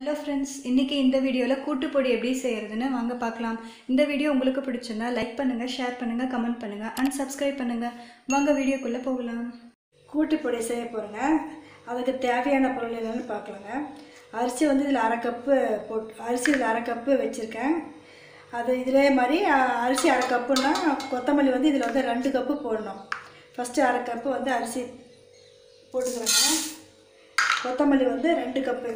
hello friends இன்றைக்கி இந்த வீடியோவில் கூட்டுப்பொடி எப்படி செய்கிறதுன்னு வாங்க பார்க்கலாம் இந்த வீடியோ உங்களுக்கு பிடிச்சிருந்தா லைக் பண்ணுங்கள் ஷேர் பண்ணுங்கள் கமெண்ட் பண்ணுங்கள் அண்ட் சப்ஸ்கிரைப் பண்ணுங்கள் வாங்க வீடியோக்குள்ளே போகலாம் கூட்டுப்பொடி செய்ய போகிறேங்க அதுக்கு தேவையான பொருள் என்னென்னு பார்க்கலாங்க அரிசி வந்து இதில் அரை கப்பு போட்டு அரிசி இதில் அரை கப்பு வச்சுருக்கேன் அது இதே மாதிரி அ, அரிசி அரை கப்புன்னா கொத்தமல்லி வந்து இதில் வந்து ரெண்டு கப்பு போடணும் ஃபஸ்ட்டு அரை கப்பு வந்து அரிசி போட்டுக்கிறேங்க கொத்தமல்லி வந்து ரெண்டு கப்பு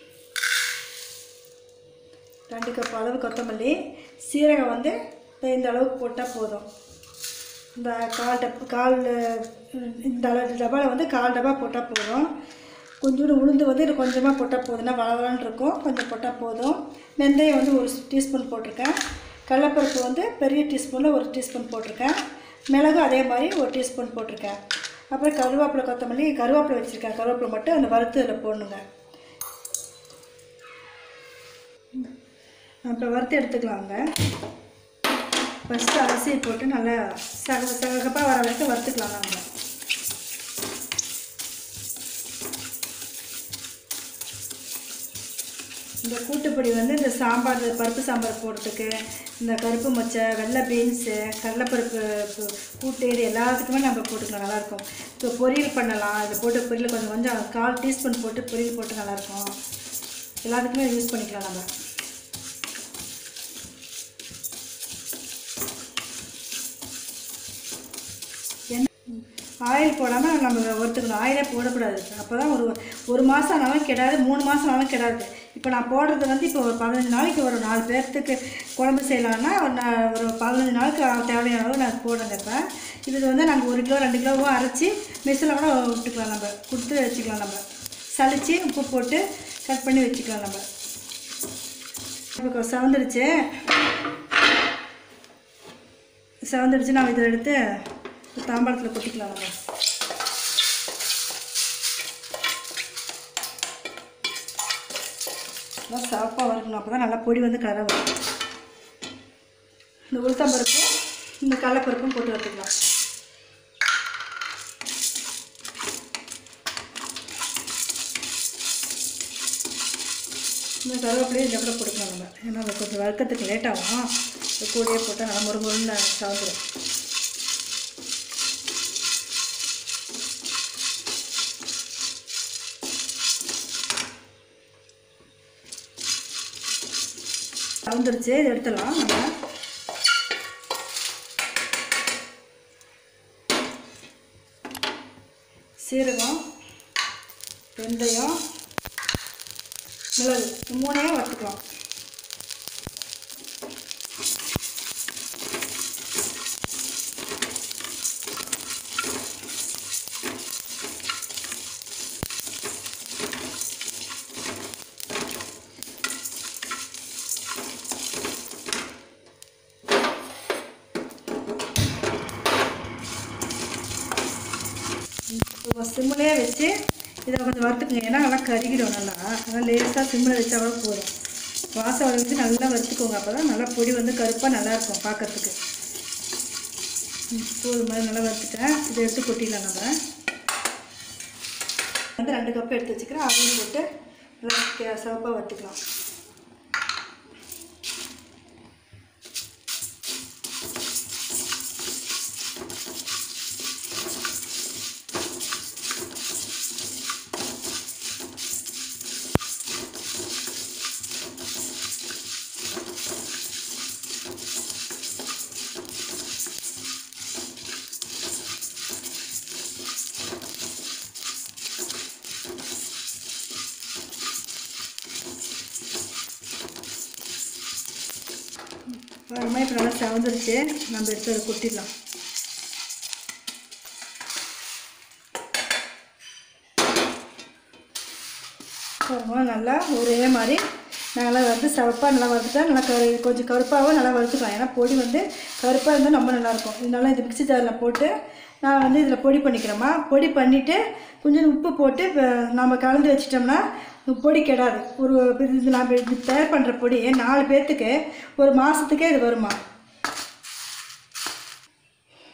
ரெண்டு கப் அளவு கொத்தமல்லி சீரகம் வந்து இந்த அளவுக்கு போட்டால் போதும் இந்த கால் டப் கால் அஹ், இந்த அளவு டப்பாவில் வந்து கால் டப்பா போட்டால் போதும் கொஞ்சோண்டு உளுந்து வந்து இது கொஞ்சமாக போட்டால் போதும்னா வளவலன்னு இருக்கும் கொஞ்சம் போட்டால் போதும் வெந்தயம் வந்து ஒரு டீஸ்பூன் போட்டிருக்கேன் கடலப்பருப்பு வந்து பெரிய டீஸ்பூனில் ஒரு டீஸ்பூன் போட்டிருக்கேன் மிளகு அதே மாதிரி ஒரு டீஸ்பூன் போட்டிருக்கேன் அப்புறம் கருவேப்பிலை கொத்தமல்லி கருவேப்பிலை வச்சுருக்கேன் கருவேப்பிலை மட்டும் அந்த வறுத்து அதில் போடணுங்க அப்புறம் வறுத்து எடுத்துக்கலாங்க ஃபஸ்ட்டு அரிசியை போட்டு நல்லா சக சகப்பாக வர வரைக்கும் வறுத்துக்கலாம் நம்ம இந்த கூட்டுப்பொடி வந்து இந்த சாம்பார் பருப்பு சாம்பார் போடுறதுக்கு இந்த கருப்பு மொச்சை வெள்ளை பீன்ஸு கடலைப்பருப்பு பு- கூட்டு இது எல்லாத்துக்குமே நம்ம போட்டுக்கலாம் நல்லாயிருக்கும் இப்போ பொரியல் பண்ணலாம் இதை போட்டு பொரியல் கொஞ்சம் கொஞ்சம் கால் டீஸ்பூன் போட்டு பொரியல் போட்டு நல்லாயிருக்கும் எல்லாத்துக்குமே யூஸ் பண்ணிக்கலாம் நம்ம ஆயில் போடாமல் நம்ம ஒருத்துக்கணும் ஆயிலே போடக்கூடாது அப்போ தான் ஒரு ஒரு மாதம் ஆனாலும் கெடாது மூணு மாதம் ஆனாலும் கெடாது இப்போ நான் போடுறது வந்து இப்போ ஒரு பதினஞ்சு நாளைக்கு ஒரு நாலு பேர்த்துக்கு குழம்பு செய்யலாம்னா ஒரு நா- ஒரு பதினஞ்சு நாளுக்கு தேவையான அளவு நான் போடுறேங்க இப்போ இது வந்து நாங்கள் ஒரு கிலோ ரெண்டு கிலோவும் அரைச்சி மிஷினில் கூட விட்டுக்கலாம் நம்ம கொடுத்து வச்சுக்கலாம் நம்ம சலிச்சு உப்பு போட்டு கட் பண்ணி வச்சுக்கலாம் நம்ம இப்போ சவந்துடுச்சு செவந்துடுச்சு நம்ம இதை எடுத்து தாம்பாளத்தில் கொட்டிக்கலாம் நம்ம நல்லா சாப்பாக வறுக்கணும் அப்போ தான் நல்லா பொடி வந்து கரை வரும் இந்த உளுத்தம்பருப்பும் இந்த கடலைப்பருப்பும் போட்டு வறுத்துக்கலாம் இந்த கருவேப்பிலையும் இதை கூட போட்டுக்கலாம் நம்ம ஏன்னா அது கொஞ்சம் வறுக்கிறதுக்கு லேட் ஆகும் இது கூடயே போட்டால் நல்லா முறுமுறுன்னு சாப்பிடும் வந்துருச்சு இது எடுத்துடலாம் நம்ம சீரகம் வெந்தயம் மிளகு இது மூணையும் வறுத்துக்கலாம் இப்போ சிம்மிலே வச்சு இதை கொஞ்சம் வறுத்துக்குங்க ஏன்னா நல்லா கருகிடும் நல்லா நல்லா லேசாக சிம்மில் வச்சா கூட போதும் வாசம் வர வச்சு நல்லா வறுத்துக்கோங்க அப்போ தான் நல்லா பொடி வந்து கருப்பாக நல்லாயிருக்கும் பார்க்கறதுக்கு போதும் மாதிரி நல்லா வறுத்துட்டேன் இதை எடுத்து கொட்டிடலாம் நம்ம வந்து ரெண்டு கப் எடுத்து வச்சுக்கிறேன் அதையும் போட்டு நல்லா கே- சிவப்பாக வறுத்துக்கலாம் வரமா இப்போ நல்லா செவந்துருச்சு நம்ம எடுத்து அதை கொட்டிடலாம் பாருங்க நல்லா ஒரே மாதிரி நல்லா வந்து சிவப்பாக நல்லா வறுத்துட்டா நல்லா கரு கொஞ்சம் கருப்பாகவும் நல்லா வறுத்துக்கலாம் ஏன்னா பொடி வந்து கருப்பாக இருந்தால் ரொம்ப நல்லாயிருக்கும் இதனால இந்த மிக்ஸி ஜாரில் போட்டு நான் வந்து இதில் பொடி பண்ணிக்கிறேம்மா பொடி பண்ணிவிட்டு கொஞ்சம் உப்பு போட்டு இப்போ நம்ம கலந்து வச்சிட்டோம்னா பொடி கெடாது ஒரு இது நம்ம இது தயார் பண்ணுற பொடி நாலு பேர்த்துக்கு ஒரு மாதத்துக்கே இது வருமா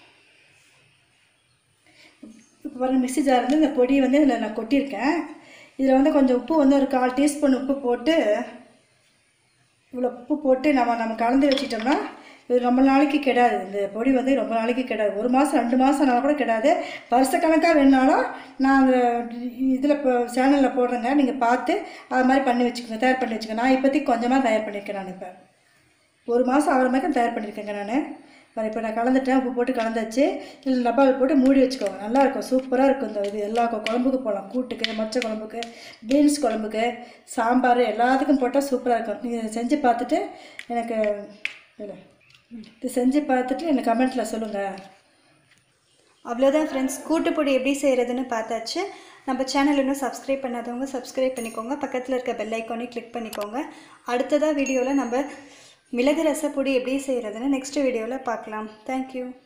இப்போ பாருங்க மிக்ஸி ஜார் வந்து இந்த பொடியை வந்து இதில் நான் கொட்டியிருக்கேன் இதில் வந்து கொஞ்சம் உப்பு வந்து ஒரு கால் டீஸ்பூன் உப்பு போட்டு இவ்வளோ உப்பு போட்டு நம்ம நம்ம கலந்து வச்சிட்டோம்னா இது ரொம்ப நாளைக்கு கெடாது இந்த பொடி வந்து ரொம்ப நாளைக்கு கெடாது ஒரு மாதம் ரெண்டு மாதம்னாலும் கூட கெடாது வருஷக்கணக்காக வேணுனாலும் நான் அந்த இதில் இப்போ சேனலில் போடுறேங்க நீங்கள் பார்த்து அது மாதிரி பண்ணி வச்சுக்கோங்க தயார் பண்ணி வச்சுக்கோங்க நான் இப்போதைக்கு கொஞ்சமாக தயார் பண்ணியிருக்கேன் நான் இப்போ ஒரு மாதம் ஆகிற மாதிரி தயார் பண்ணியிருக்கேங்க நான் பாரு இப்போ நான் கலந்துட்டேன் உப்பு போட்டு கலந்தாச்சு இதில் டப்பாவில் போட்டு மூடி வச்சுக்கோங்க நல்லா இருக்கும் சூப்பராக இருக்கும் இந்த இது எல்லா கொ- குழம்புக்கு போடலாம் கூட்டுக்கு மொச்சை குழம்புக்கு பீன்ஸ் குழம்புக்கு சாம்பார் எல்லாத்துக்கும் போட்டால் சூப்பராக இருக்கும் நீங்கள் செஞ்சு பார்த்துட்டு எனக்கு இல்லை இது செஞ்சு பார்த்துட்டு எனக்கு கமெண்ட்டில் சொல்லுங்கள் அவ்வளோதான் ஃப்ரெண்ட்ஸ் கூட்டுப்பொடி எப்படி செய்கிறதுன்னு பார்த்தாச்சு நம்ம சேனல் இன்னும் சப்ஸ்கிரைப் பண்ணாதவங்க சப்ஸ்கிரைப் பண்ணிக்கோங்க பக்கத்தில் இருக்க பெல் ஐக்கானையும் கிளிக் பண்ணிக்கோங்க அடுத்ததாக வீடியோவில் நம்ம மிளகு ரசப்பொடி எப்படி செய்கிறதுன்னு நெக்ஸ்ட் வீடியோவில் பார்க்கலாம் தேங்க்யூ